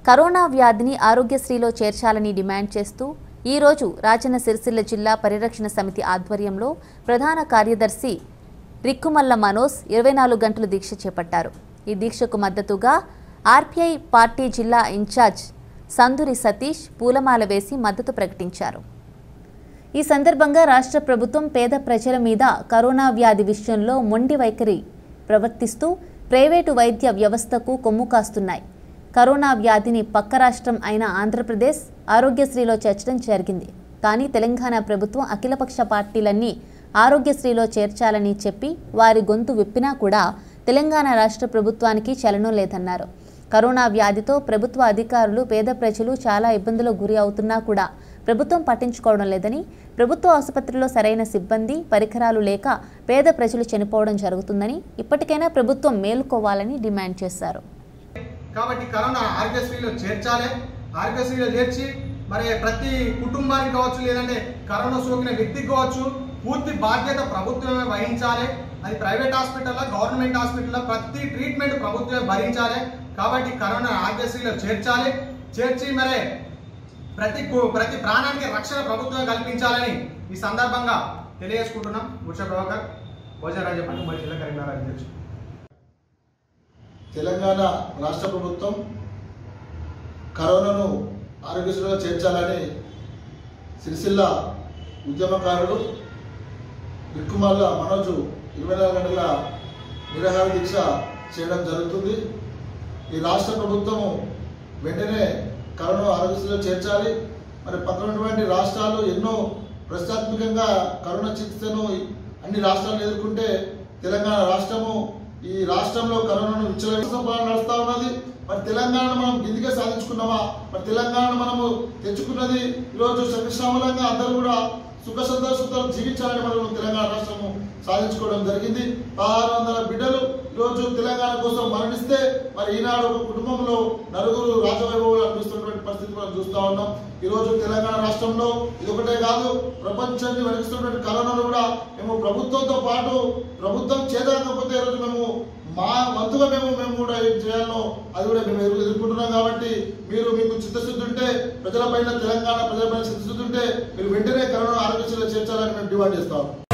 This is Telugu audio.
కరోనా వ్యాధిని ఆరోగ్యశ్రీలో చేర్చాలని డిమాండ్ చేస్తూ ఈరోజు రాజన్న సిరిసిల్ల జిల్లా పరిరక్షణ సమితి ఆధ్వర్యంలో ప్రధాన కార్యదర్శి రిక్కుమల్ల మనోజ్ ఇరవై నాలుగు గంటలు దీక్ష చేపట్టారు ఈ దీక్షకు మద్దతుగా ఆర్పీఐ పార్టీ జిల్లా ఇన్ఛార్జ్ సందురి సతీష్ పూలమాల వేసి మద్దతు ప్రకటించారు ఈ సందర్భంగా రాష్ట్ర ప్రభుత్వం పేద ప్రజల మీద కరోనా వ్యాధి విషయంలో మొండి వైఖరి ప్రవర్తిస్తూ ప్రైవేటు వైద్య వ్యవస్థకు కొమ్ము కాస్తున్నాయి కరోనా వ్యాధిని పక్క రాష్ట్రం అయిన ఆంధ్రప్రదేశ్ ఆరోగ్యశ్రీలో చేర్చడం జరిగింది కానీ తెలంగాణ ప్రభుత్వం అఖిలపక్ష పార్టీలన్నీ ఆరోగ్యశ్రీలో చేర్చాలని చెప్పి వారి గొంతు విప్పినా కూడా తెలంగాణ రాష్ట్ర ప్రభుత్వానికి చలనం లేదన్నారు కరోనా వ్యాధితో ప్రభుత్వ అధికారులు పేద ప్రజలు చాలా ఇబ్బందులకు గురి అవుతున్నా కూడా ప్రభుత్వం పట్టించుకోవడం లేదని ప్రభుత్వ ఆసుపత్రిలో సరైన సిబ్బంది పరికరాలు లేక పేద ప్రజలు చనిపోవడం జరుగుతుందని ఇప్పటికైనా ప్రభుత్వం మేలుకోవాలని డిమాండ్ చేశారు కాబట్టి కరోనా ఆరోగ్యశ్రీలో చేర్చాలి ఆరోగ్యశ్రీలో చేర్చి మరి ప్రతి కుటుంబానికి కావచ్చు లేదంటే కరోనా సోకిన వ్యక్తికి కావచ్చు పూర్తి బాధ్యత ప్రభుత్వమే వహించాలి అది ప్రైవేట్ హాస్పిటల్లో గవర్నమెంట్ హాస్పిటల్లో ప్రతి ట్రీట్మెంట్ ప్రభుత్వమే భరించాలి కాబట్టి కరోనా ఆరోగ్యశ్రీలో చేర్చాలి చేర్చి మరి ప్రతి కు- ప్రతి ప్రాణానికి రక్షణ ప్రభుత్వం కల్పించాలని ఈ సందర్భంగా తెలియజేసుకుంటున్నాం ఉష ప్రభాకర్ భోజనరాజు చెప్పండి ఉమ్మడి జిల్లా కరీంనగర్ అధ్యక్షుడు తెలంగాణ రాష్ట్ర ప్రభుత్వం కరోనాను ఆరోగ్యశ్రీలో చేర్చాలని సిరిసిల్ల ఉద్యమకారుడు బిక్కుమల్ల మనోజు ఇరవై నాలుగు గంటల నిరాహార దీక్ష చేయడం జరుగుతుంది ఈ రాష్ట్ర ప్రభుత్వం వెంటనే కరోనా ఆరోగ్యశ్రీలో చేర్చాలి మరి పక్కనటువంటి రాష్ట్రాలు ఎన్నో ప్రతిష్టాత్మకంగా కరోనా చికిత్సను అన్ని రాష్ట్రాలు ఎదుర్కొంటే తెలంగాణ రాష్ట్రము ఈ రాష్ట్రంలో కరోనాను విచ్చలవిడిగా పాలన నడుస్తా ఉన్నది మరి తెలంగాణ మనం గిందిగా సాధించుకున్నామా మరి తెలంగాణ మనము తెచ్చుకున్నది ఈరోజు సకృష్ణామలంగా అందరూ కూడా సుఖ సంతోషాలు జీవించాలని మనం తెలంగాణ రాష్ట్రము సాధించుకోవడం జరిగింది పదహారు వందల బిడ్డలు ఈరోజు తెలంగాణ కోసం మరణిస్తే మరి ఈనాడు ఒక కుటుంబంలో నలుగురు రాజవైభవాలు అనిపిస్తున్నటువంటి పరిస్థితి మనం చూస్తా ఉన్నాం ఈ రోజు తెలంగాణ రాష్ట్రంలో ఇది ఒకటే కాదు ప్రపంచాన్ని వెలిగిస్తున్నటువంటి కరోనాను కూడా మేము ప్రభుత్వంతో పాటు ప్రభుత్వం చేదకపోతే ఈ రోజు మేము మా వంతుగా మేము మేము కూడా ఏం చేయాలో అది కూడా మేము ఎదురు- ఎదుర్కొంటున్నాం కాబట్టి మీరు మీకు చిత్తశుద్ధి ఉంటే ప్రజలపైన తెలంగాణ ప్రజలపైన చిత్తశుద్ధి ఉంటే మీరు వెంటనే కరోనా ఆరోగ్యశ్రీలో చేర్చాలని మేము డిమాండ్ చేస్తాం